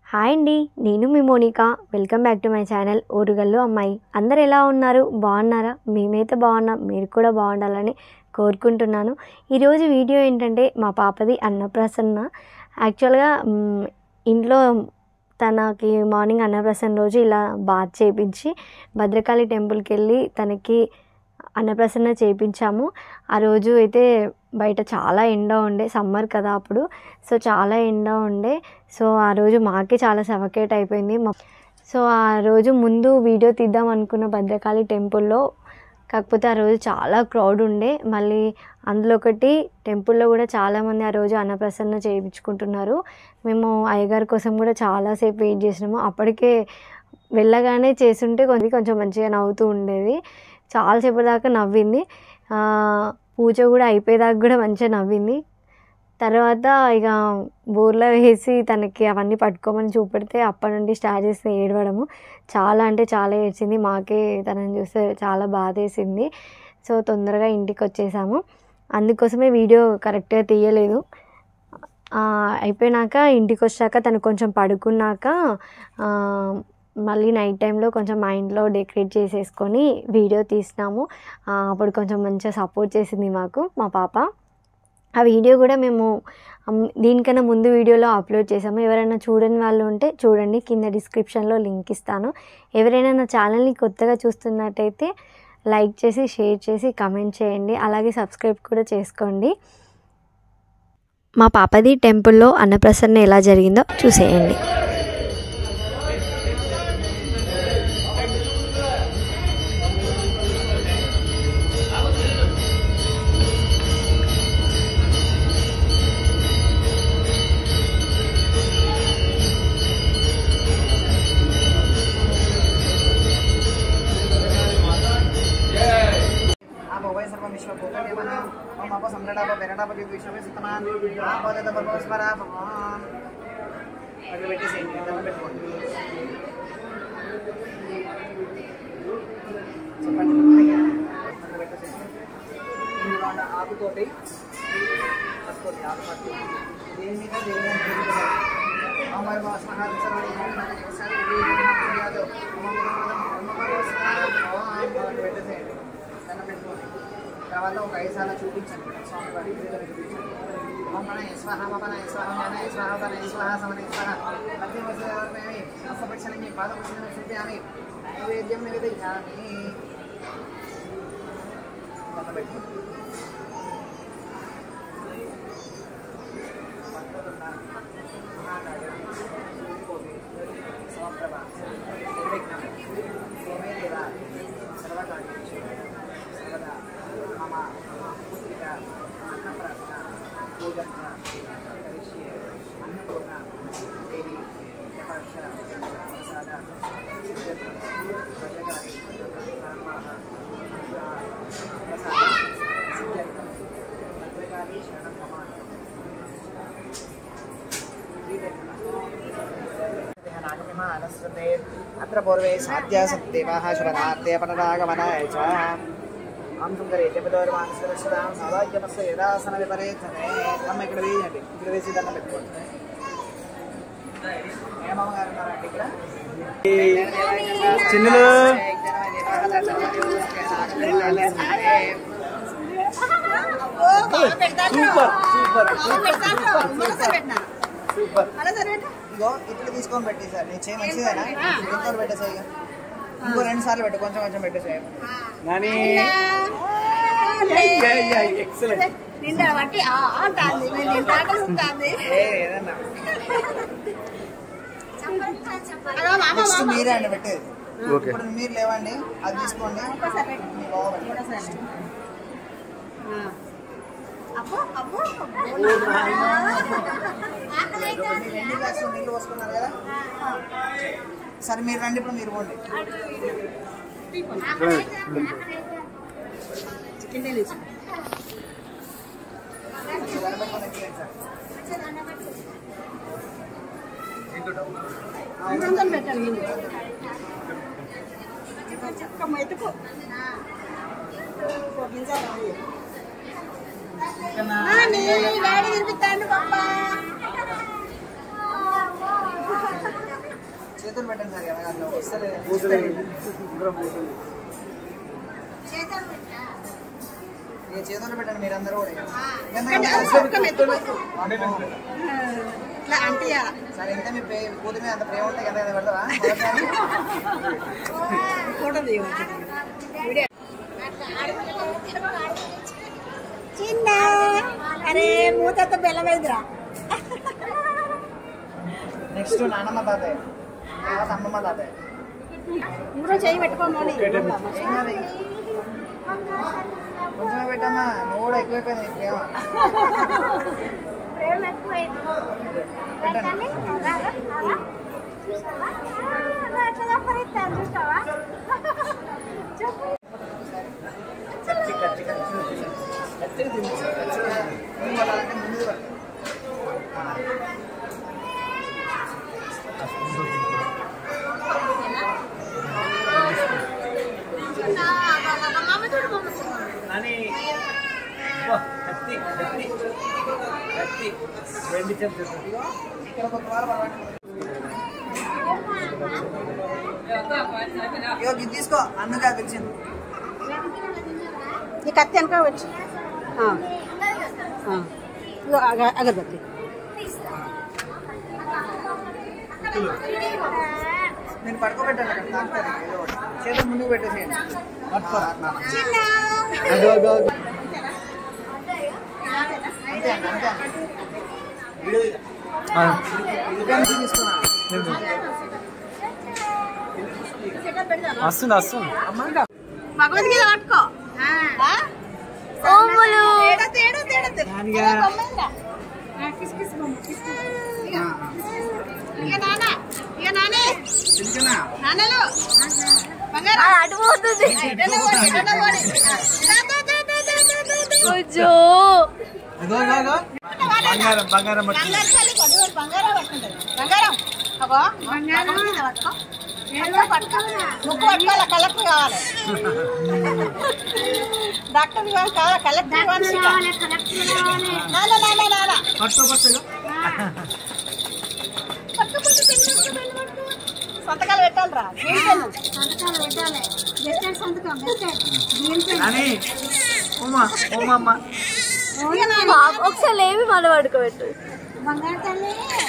Hi అండి నేను మీ Monika welcome back to my channel Orugallu అమ్మాయి అందరు ఎలా ఉన్నారు బాగున్నారా మేమైతే బాగున్నాం మీరు కూడా బాగుండాలని కోరుకుంటున్నాను ఈరోజు వీడియో ఏంటంటే మా పాపది అన్నప్రసన్న యాక్చువల్గా మ్, ఇంట్లో తనకి మార్నింగ్ అన్నప్రసన్న రోజు ఇలా బాత్ చేపించి భద్రకాళి టెంపుల్కి వెళ్ళి తనకి అన్నప్రసన్న చేపించాము ఆ రోజు అయితే బయట చాలా ఎండ ఉండే సమ్మర్ కదా అప్పుడు సో చాలా ఎండ ఉండే సో ఆ రోజు మాకే చాలా సఫకేట్ అయిపోయింది మా సో ఆ రోజు ముందు వీడియో తీద్దాం అనుకున్న భద్రకాళి టెంపుల్లో కాకపోతే ఆ రోజు చాలా క్రౌడ్ ఉండే మళ్ళీ అందులో ఒకటి టెంపుల్లో కూడా చాలామంది ఆ రోజు అన్నప్రసన్న చేయించుకుంటున్నారు మేము అయ్యగారి కోసం కూడా చాలాసేపు వెయిట్ చేసినాము అప్పటికే వెళ్ళగానే చేస్తుంటే కొంచెం కొంచెం మంచిగా నవ్వుతూ ఉండేది చాలాసేపటి దాకా నవ్వింది ఆ, పూజ కూడా అయిపోయేదాకా కూడా మంచిగా నవ్వింది తర్వాత ఇక బోర్లో వేసి తనకి అవన్నీ పట్టుకోమని చూపెడితే అప్పటి నుండి స్టార్ట్ చేసి ఏడవడము చాలా అంటే చాలా ఏడ్చింది మాకే తనని చూస్తే చాలా బాధ వేసింది సో తొందరగా ఇంటికి వచ్చేసాము అందుకోసమే వీడియో కరెక్ట్గా తీయలేదు ఆ, అయిపోయినాక ఇంటికి వచ్చాక తను కొంచెం పడుకున్నాక ఆ, మళ్ళీ నైట్ టైంలో కొంచెం మా ఇంట్లో డెకరేట్ చేసేసుకొని వీడియో తీసినాము ఆ, అప్పుడు కొంచెం మంచిగా సపోర్ట్ చేసింది మాకు మా పాప ఆ వీడియో కూడా మేము అమ్, దీనికన్నా ముందు వీడియోలో అప్లోడ్ చేసాము ఎవరైనా చూడని వాళ్ళు ఉంటే చూడండి కింద డిస్క్రిప్షన్లో లింక్ ఇస్తాను ఎవరైనా నా ఛానల్ని కొత్తగా చూస్తున్నట్టయితే లైక్ చేసి షేర్ చేసి కమెంట్ చేయండి అలాగే సబ్స్క్రైబ్ కూడా చేసుకోండి మా పాపది టెంపుల్లో అన్నప్రసన్న ఎలా జరిగిందో చూసేయండి आप वै सर्वं विश्वभूतदेवः मम अप सम्राडाप बेरडाप विश्वమే సుతమాన్ ఆపదత పరమస్మరా భగవాన్ అక్కడ పెట్టేసేయండి దండం పెట్టుకోండి చెప్పండి అక్కడ పెట్టేసేయండి ఇందులో ఉన్న ఆకుతోటి పట్టుకోండి ఆకు పట్టు దేని మీద దేవుని పూజించాలి అమర్ వాస్మహ సర్వడి ఒకసారి యాదో పెట్టేసేయండి దండం పెట్టుకోండి తర్వాత ఒక ఐదు సార్లు చూపించండి స్వామి వారి ఎదురుగా చూపించండి మమ్మన స్వాహ మమన స్వాహ మన స్వాహ మన స్వాహ సమన స్వాహ ప్రతి వర్షమే హస్తపక్షణమి పాదపక్షణమి చూపామి నైవేద్యం నివేదయామి దండం పెట్టుకోండి अत्र पूर्वे साध्या सत्देवाः शुभरात्ते पनरागमनाय च आं सुन्दरे जपदौर्मानसरक्षदां सौभाग्यमस्य यदासनविपरीतने అమ్మ ఇక్కడ వేయండి ఇక్కడ వేసి దండం పెట్టుకోండి ఏమమ్మ గారు ఉన్నారండి ఇక్కడ చిన్నులు సూపర్ సూపర్ సూపర్ ఇగో ఇట్లా తీసుకొని పెట్టేసారు నీ చేయి మంచిదేనా ఇంకో పెట్టేసాయి ఇక. ఇంకో రెండు సార్లు పెట్టు కొంచెం కొంచెం పెట్టేసాయి నాని ఎక్సలెంట్ నిండా బట్టి ఆటాంది మేము నిండా ఉంటుంది ఏ ఏదన్నా నెక్స్ట్ మీరే అండి పెట్టేది ఓకే ఇప్పుడు మీరు లేవండి అది తీసుకోండి మీ బావ పెట్టండి. అబ్బో అబ్బో మీరు ఎన్ని గ్లాసులు నీళ్ళు పోసుకున్నారు కదా సరే మీరు రండి ఇప్పుడు మీరు పోండి దండపెట్టుకొని ఎక్కిరండి సార్ పెట్టాలి చక్క మెతుకు నాని డాడీ తినిపిస్తాను పాప చేతులు పెట్టండి సార్ ఎలా అట్లా వస్తలేదు పూసలేదు ఉంగరం పూసలేదు ఈ చేతులు పెట్టండి మీరందరూ కూడా ఒక్క ఎందుకంటే మెత్తు మెత్తు. ఇట్లా అంటియాల సరే ఎంత మీ ప్రే కూతురు మీద అంత ప్రేమ ఉంటే కదా కదా పెడతావా మొదటిసారి? ఫోటో తీయవచ్చు చిన్న అరే మూతతో బెల్లమైందిరా నెక్స్ట్ నాన్నమ్మ తాతయ్య తర్వాత అమ్మమ్మ తాతయ్య ఇందులో చేయి పెట్టుకోమని ఏం కాదు. కొంచెమే పెట్టమ్మా నువ్వు కూడా ఎక్కువైపోయింది నీ ప్రేమ కచ్చి కచ్చి కచ్చి కచ్చిగా తింది కచ్చిగా నువ్వు అలా అంటే ముందు పట్టు. నాని అబ్బా, కత్తి కత్తి కత్తి రెండు చెప్తాను ఇక్కడ ఒక వారం పడవండి. ఇగో ఇది తీసుకో అందుకే పిలిచింది ఈ కత్తి వెనక వచ్చి ఆ. ఆ. ఇదిగో అగ- అగరబత్తి నేను పడుకోబెట్టాను అక్కడ తాకుతుంది ఏదో ఒకటి చేతులు ముందుకు పెట్టేసేయండి పట్టుకో అట్లా. అదో అదో అదో. అంతే అండి అంతే అండి ఆ, ఇదిగా నుంచి తీసుకున్నా వస్తుంది వస్తుంది భగవద్గీత పట్టుకో ఆ? ఓములు తేడా తేడా తేడా తేడా. నానిగా. అదే బొమ్మైందిరా. ఆ, కిస్ కిస్ బొమ్మ, కిస్ కిస్. ఇక. ఇక నాన్న ఇక నానే తెలుసునా నాన్నలు బంగారం అటు పోతుంది ఎటన్నా పోనీ, ఎటన్నా పోనీ. ఆ, దా, దా, దా, దా, దా, దా, దా, దా. కొంచెం అదో అదో అదో. బంగారం బంగారం పట్టు బంగారం తల్లి కొద్దిగా బంగారం పట్టుకుంటది బంగారం అగో బంగారం మీద పట్టుకో ఏదో పట్టుకో ముక్కు పట్టుకోవాలి కలెక్టర్ కావాలి డాక్టర్ కావాలి కలెక్టర్ కావాలి నాన్న నాన్న నాన్న పట్టు పట్టు పట్టు, పట్టు, పట్టు, పట్టు, పట్టు, పట్టు. సంతకాలు పెట్టాలిరా జీవితం నాని ఉమా ఉమా అమ్మ ఒకసారి లేవి మన పడుకోబెట్టు బంగారు తల్లి